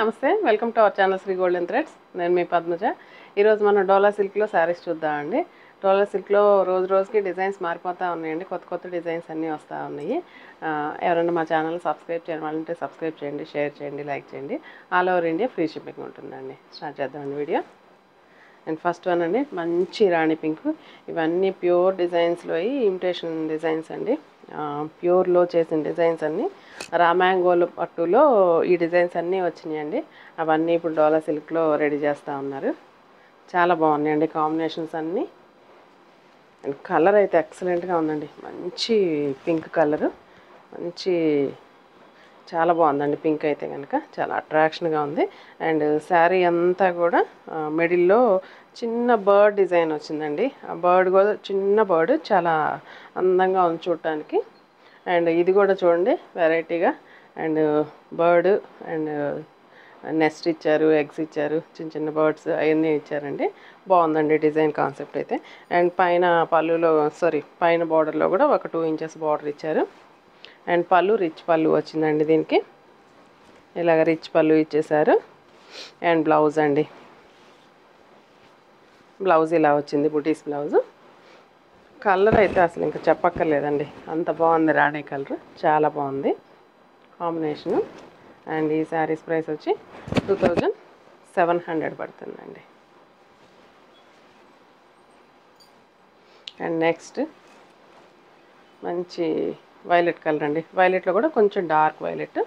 నమస్తే welcome to our channel Sri Golden Threads నేను మీ పద్మజ ఈరోజు మనం డోలా సిల్క్లో శారీస్ చూద్దామండి డోలా సిల్క్లో రోజు రోజుకి డిజైన్స్ మారిపోతూ ఉన్నాయండి కొత్త కొత్త డిజైన్స్ అన్నీ వస్తూ ఉన్నాయి ఆ, ఎవరైనా మా ఛానల్ సబ్స్క్రైబ్ చేయడం వాళ్ళంటే సబ్స్క్రైబ్ చేయండి షేర్ చేయండి లైక్ చేయండి all over India free shipping ఉంటుందండి స్టార్ట్ చేద్దామండి వీడియో అండ్ ఫస్ట్ వన్ అండి మంచి రాణి పింక్ ఇవన్నీ ప్యూర్ డిజైన్స్లో ఇమిటేషన్ డిజైన్స్ అండి ఆ, ప్యూర్లో చేసిన డిజైన్స్ అన్నీ రామాంగోలు పట్టులో ఈ డిజైన్స్ అన్నీ వచ్చినాయండి అవన్నీ ఇప్పుడు డోలా సిల్క్లో రెడీ చేస్తూ ఉన్నారు చాలా బాగున్నాయండి కాంబినేషన్స్ అన్నీ అండ్ కలర్ అయితే ఎక్సలెంట్గా ఉందండి మంచి పింక్ కలరు మంచి చాలా బాగుందండి పింక్ అయితే కనుక చాలా అట్రాక్షన్గా ఉంది అండ్ శారీ అంతా కూడా మిడిల్లో చిన్న బర్డ్ డిజైన్ వచ్చిందండి ఆ బర్డ్ కూడా చిన్న బర్డ్ చాలా అందంగా ఉంది చూడటానికి అండ్ ఇది కూడా చూడండి వెరైటీగా అండ్ బర్డ్ అండ్ నెస్ట్ ఇచ్చారు ఎగ్స్ ఇచ్చారు చిన్న చిన్న బర్డ్స్ అవన్నీ ఇచ్చారండి బాగుందండి డిజైన్ కాన్సెప్ట్ అయితే అండ్ పైన పళ్ళులో సారీ పైన బార్డర్లో కూడా ఒక టూ ఇంచెస్ బార్డర్ ఇచ్చారు అండ్ పళ్ళు రిచ్ పళ్ళు వచ్చిందండి దీనికి ఇలాగ రిచ్ పళ్ళు ఇచ్చేసారు అండ్ బ్లౌజ్ అండి బ్లౌజ్ ఇలా వచ్చింది బుటీస్ బ్లౌజ్ కలర్ అయితే అసలు ఇంకా చెప్పక్కర్లేదండి అంత బాగుంది రాణి కలర్ చాలా బాగుంది కాంబినేషను అండ్ ఈ శారీస్ ప్రైస్ వచ్చి టూ థౌజండ్ సెవెన్ హండ్రెడ్ పడుతుందండి అండ్ నెక్స్ట్ మంచి వైలెట్ కలర్ అండి వైలెట్లో కూడా కొంచెం dark violet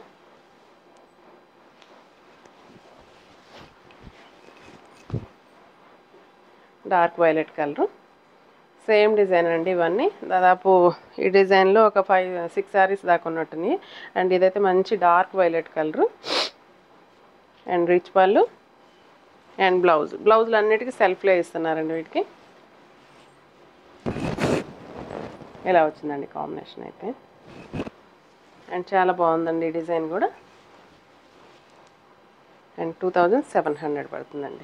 dark violet colour same design అండి ఇవన్నీ దాదాపు ఈ డిజైన్లో ఒక ఫైవ్ సిక్స్ శారీస్ దాకా ఉన్నట్టున్నాయి అండ్ ఇదైతే మంచి dark violet colour and rich పళ్ళు అండ్ బ్లౌజ్ బ్లౌజులు అన్నిటికీ సెల్ఫ్లో ఇస్తున్నారండి వీటికి ఇలా వచ్చిందండి కాంబినేషన్ అయితే అండ్ చాలా బాగుందండి ఈ డిజైన్ కూడా and two thousand seven hundred పడుతుందండి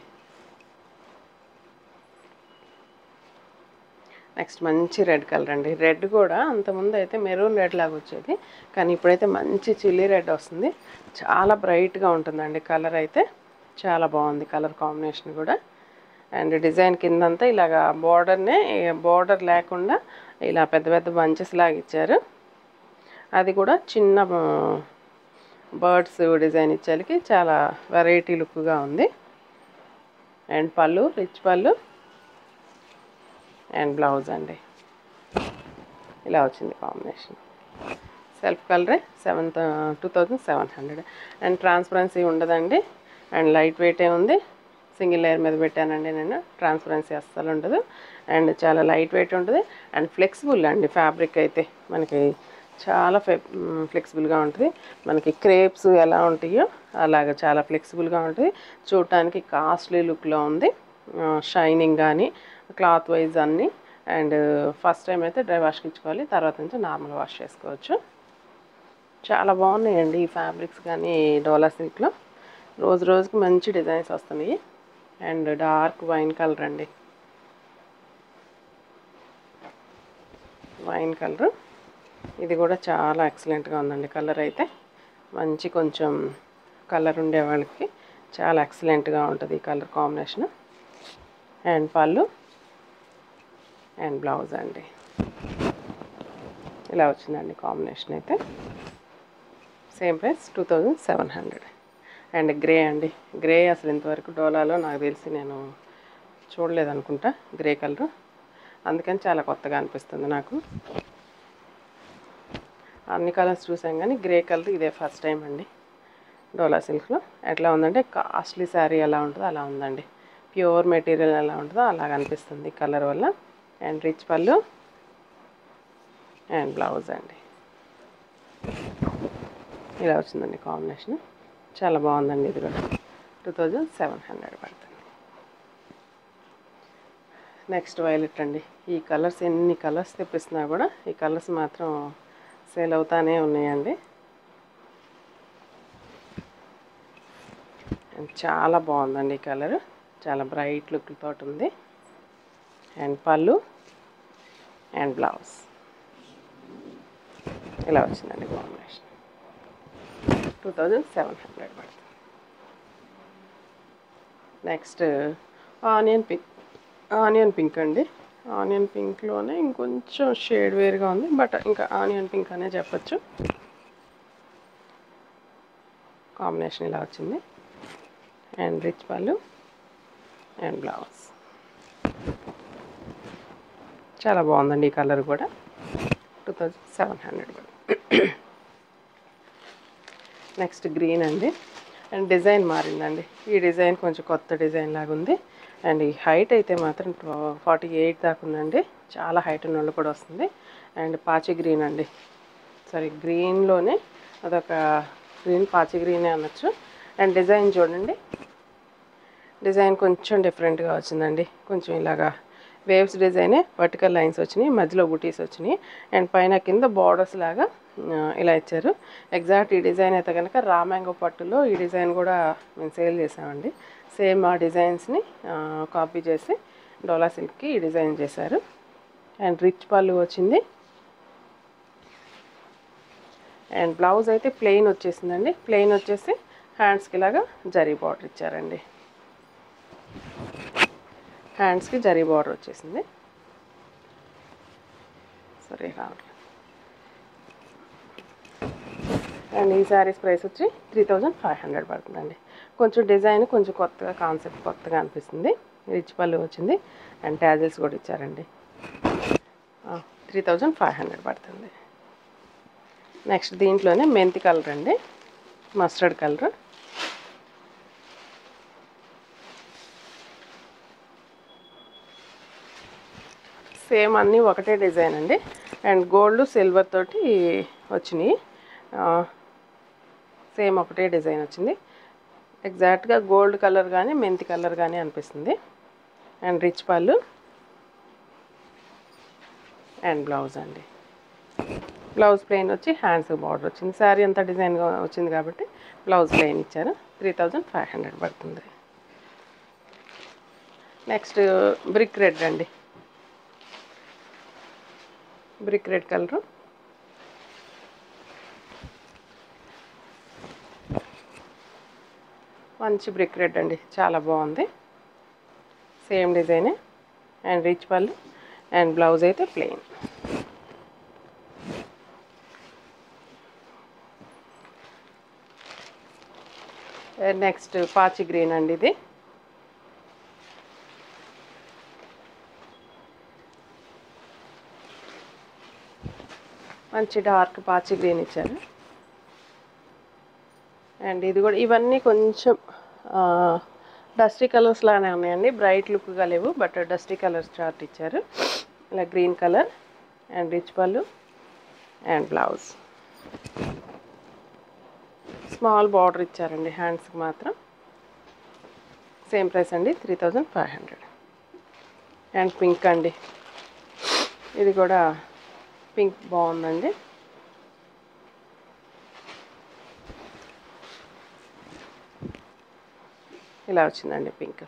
నెక్స్ట్ మంచి రెడ్ కలర్ అండి రెడ్ కూడా అంతకుముందు అయితే మెరూన్ రెడ్ లాగా వచ్చేది కానీ ఇప్పుడైతే మంచి చిల్లీ రెడ్ వస్తుంది చాలా బ్రైట్గా ఉంటుందండి కలర్ అయితే చాలా బాగుంది కలర్ కాంబినేషన్ కూడా అండ్ డిజైన్ కిందంతా ఇలాగా బార్డర్నే బార్డర్ లేకుండా ఇలా పెద్ద పెద్ద బంచెస్ లాగా ఇచ్చారు అది కూడా చిన్న బర్డ్స్ డిజైన్ ఇచ్చేకి చాలా వెరైటీ లుక్గా ఉంది అండ్ పళ్ళు రిచ్ పళ్ళు అండ్ బ్లౌజ్ అండి ఇలా వచ్చింది కాంబినేషన్ సెల్ఫ్ కలరే seven two thousand seven hundred and transparency ఉండదండి అండ్ లైట్ వెయిటే ఉంది సింగిల్ లేయర్ మీద పెట్టానండి నేను ట్రాన్స్పరెన్సీ అస్సలు ఉండదు అండ్ చాలా లైట్ వెయిట్ ఉంటుంది అండ్ ఫ్లెక్సిబుల్ అండి ఫ్యాబ్రిక్ అయితే మనకి చాలా ఫె ఫ్లెక్సిబుల్గా ఉంటుంది మనకి క్రేప్స్ ఎలా ఉంటాయో అలాగ చాలా ఫ్లెక్సిబుల్గా ఉంటుంది చూడటానికి కాస్ట్లీ లుక్లో ఉంది షైనింగ్ కానీ క్లాత్ వైజ్ అన్నీ అండ్ ఫస్ట్ టైం అయితే డ్రై వాష్కి ఇచ్చుకోవాలి తర్వాత నుంచి నార్మల్ వాష్ చేసుకోవచ్చు చాలా బాగున్నాయండి ఈ ఫ్యాబ్రిక్స్ కానీ డోలా సిల్క్లో రోజు రోజుకి మంచి డిజైన్స్ వస్తున్నాయి అండ్ డార్క్ వైన్ కలర్ అండి వైన్ కలర్ ఇది కూడా చాలా ఎక్సలెంట్గా ఉందండి కలర్ అయితే మంచి కొంచెం కలర్ ఉండే వాళ్ళకి చాలా ఎక్సలెంట్గా ఉంటుంది ఈ కలర్ కాంబినేషన్ అండ్ పళ్ళు అండ్ బ్లౌజ్ అండి ఇలా వచ్చిందండి కాంబినేషన్ అయితే same price two thousand seven hundred and grey అండి గ్రే అసలు ఇంతవరకు డోలాలో నాకు తెలిసి నేను చూడలేదు అనుకుంటా గ్రే కలర్ అందుకని చాలా కొత్తగా అనిపిస్తుంది నాకు అన్ని కలర్స్ చూసాం కానీ గ్రే కలర్ ఇదే ఫస్ట్ టైం అండి డోలా సిల్క్లో ఎట్లా ఉందంటే కాస్ట్లీ శారీ ఎలా ఉంటుందో అలా ఉందండి ప్యూర్ మెటీరియల్ ఎలా ఉంటుందో అలాగ అనిపిస్తుంది కలర్ వల్ల అండ్ రిచ్ పళ్ళు అండ్ బ్లౌజ్ అండి ఇలా వచ్చిందండి కాంబినేషన్ చాలా బాగుందండి ఇది కూడా టూ థౌజండ్ సెవెన్ హండ్రెడ్ పడుతుంది నెక్స్ట్ వైలెట్ అండి ఈ కలర్స్ ఎన్ని కలర్స్ తెప్పిస్తున్నా కూడా ఈ కలర్స్ మాత్రం సేల్ అవుతానే ఉన్నాయండి అండ్ చాలా బాగుందండి ఈ కలర్ చాలా బ్రైట్ లుక్ తోటి ఉంది అండ్ పళ్ళు అండ్ బ్లౌజ్ ఇలా వచ్చిందండి combination two thousand seven hundred పడుతుంది next onion pink onion pink అండి ఆనియన్ పింక్లోనే ఇంకొంచెం షేడ్ వేరుగా ఉంది బట్ ఇంకా ఆనియన్ పింక్ అనే చెప్పచ్చు కాంబినేషన్ ఇలా వచ్చింది అండ్ రిచ్ పళ్ళు అండ్ బ్లౌజ్ చాలా బాగుందండి ఈ కలర్ కూడా టూ థౌజండ్ సెవెన్ హండ్రెడ్ కూడా నెక్స్ట్ గ్రీన్ అండి అండ్ డిజైన్ మారిందండి ఈ డిజైన్ కొంచెం కొత్త డిజైన్ లాగా ఉంది అండ్ ఈ హైట్ అయితే మాత్రం ఫార్టీ ఎయిట్ దాకా ఉందండి చాలా హైట్ ఉన్న వాళ్ళు కూడా వస్తుంది అండ్ పాచి గ్రీన్ అండి సారీ గ్రీన్లోనే అదొక గ్రీన్ పాచి గ్రీనే అనొచ్చు అండ్ డిజైన్ చూడండి డిజైన్ కొంచెం డిఫరెంట్గా వచ్చిందండి కొంచెం ఇలాగా వేవ్స్ డిజైనే వర్టికల్ లైన్స్ వచ్చినాయి మధ్యలో బుటీస్ వచ్చినాయి అండ్ పైన కింద బార్డర్స్ లాగా ఆ, ఇలా ఇచ్చారు ఎగ్జాక్ట్ ఈ డిజైన్ అయితే కనుక రామాంగో పట్టులో ఈ డిజైన్ కూడా మేము సేల్ చేసామండి సేమ్ ఆ డిజైన్స్ని కాపీ చేసి డోలా సిల్క్కి ఈ డిజైన్ చేశారు అండ్ రిచ్ పళ్ళు వచ్చింది అండ్ బ్లౌజ్ అయితే ప్లెయిన్ వచ్చేసిందండి ప్లెయిన్ వచ్చేసి హ్యాండ్స్కి ఇలాగా జరీ బార్డర్ ఇచ్చారండి హ్యాండ్స్కి జరీ బార్డర్ వచ్చేసింది సరే రావట్లేదు అండ్ ఈ శారీస్ ప్రైస్ వచ్చి త్రీ థౌజండ్ ఫైవ్ హండ్రెడ్ పడుతుందండి కొంచెం డిజైన్ కొంచెం కొత్తగా కాన్సెప్ట్ కొత్తగా అనిపిస్తుంది రిచ్ పళ్ళు వచ్చింది అండ్ ట్యాజిల్స్ కూడా ఇచ్చారండి త్రీ థౌజండ్ ఫైవ్ హండ్రెడ్ పడుతుంది నెక్స్ట్ దీంట్లోనే మెంతి కలర్ అండి మస్టర్డ్ కలర్ సేమ్ అన్నీ ఒకటే డిజైన్ అండి అండ్ గోల్డ్ సిల్వర్ తోటి వచ్చినాయి సేమ్ ఒకటే డిజైన్ వచ్చింది ఎగ్జాక్ట్గా గోల్డ్ కలర్ కానీ మెంతి కలర్ కానీ అనిపిస్తుంది అండ్ రిచ్ పళ్ళు అండ్ బ్లౌజ్ అండి బ్లౌజ్ ప్లెయిన్ వచ్చి హ్యాండ్స్ బార్డర్ వచ్చింది శారీ అంతా డిజైన్గా వచ్చింది కాబట్టి బ్లౌజ్ ప్లెయిన్ ఇచ్చారు త్రీ థౌజండ్ ఫైవ్ హండ్రెడ్ పడుతుంది నెక్స్ట్ బ్రిక్ రెడ్ అండి బ్రిక్ రెడ్ కలరు మంచి బ్రిక్ రెడ్ అండి చాలా బాగుంది సేమ్ డిజైనే అండ్ రిచ్ పళ్ళు అండ్ బ్లౌజ్ అయితే ప్లెయిన్ నెక్స్ట్ పాచి గ్రీన్ అండి ఇది మంచి డార్క్ పాచి గ్రీన్ ఇచ్చారు అండ్ ఇది కూడా ఇవన్నీ కొంచెం డస్టీ కలర్స్ లానే ఉన్నాయండి బ్రైట్ లుక్గా లేవు బట్ డస్టీ కలర్స్ చార్ట్ ఇచ్చారు ఇలా గ్రీన్ కలర్ అండ్ రిచ్ పళ్ళు అండ్ బ్లౌజ్ స్మాల్ బార్డర్ ఇచ్చారండి హ్యాండ్స్కి మాత్రం సేమ్ ప్రైస్ అండి three thousand five hundred and pink అండి ఇది కూడా పింక్ బాగుందండి ఇలా వచ్చిందండి pink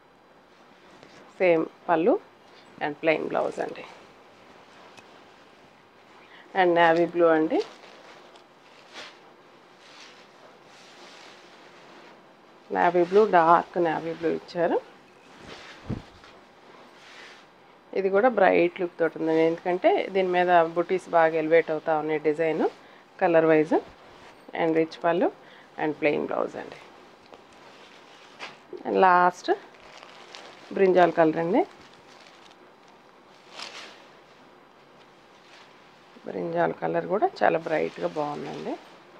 same pallu and plain blouse అండి అండ్ నావీ బ్లూ అండి navy blue dark navy blue ఇచ్చారు ఇది కూడా బ్రైట్ లుక్ తోటి ఉందండి ఎందుకంటే దీని మీద బుటీస్ బాగా ఎలివేట్ అవుతా ఉన్నాయి design colour wise and rich పళ్ళు అండ్ ప్లెయిన్ బ్లౌజ్ అండి అండ్ లాస్ట్ బ్రింజాల్ కలర్ అండి బ్రింజాల్ కలర్ కూడా చాలా బ్రైట్గా బాగుందండి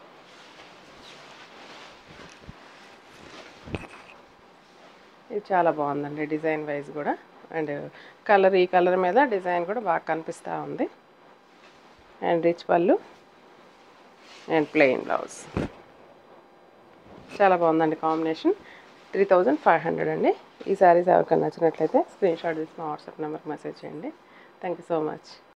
ఇది చాలా బాగుందండి డిజైన్ వైజ్ కూడా అండ్ కలర్ ఈ కలర్ మీద డిజైన్ కూడా బాగా కనిపిస్తూ ఉంది అండ్ రిచ్ పళ్ళు అండ్ ప్లెయిన్ బ్లౌజ్ చాలా బాగుందండి combination three thousand five hundred అండి ఈ శారీస్ ఎవరికైనా నచ్చినట్లయితే స్క్రీన్ షాట్ తీసి మా వాట్సాప్ నెంబర్కి మెసేజ్ చేయండి థ్యాంక్ యూ సో మచ్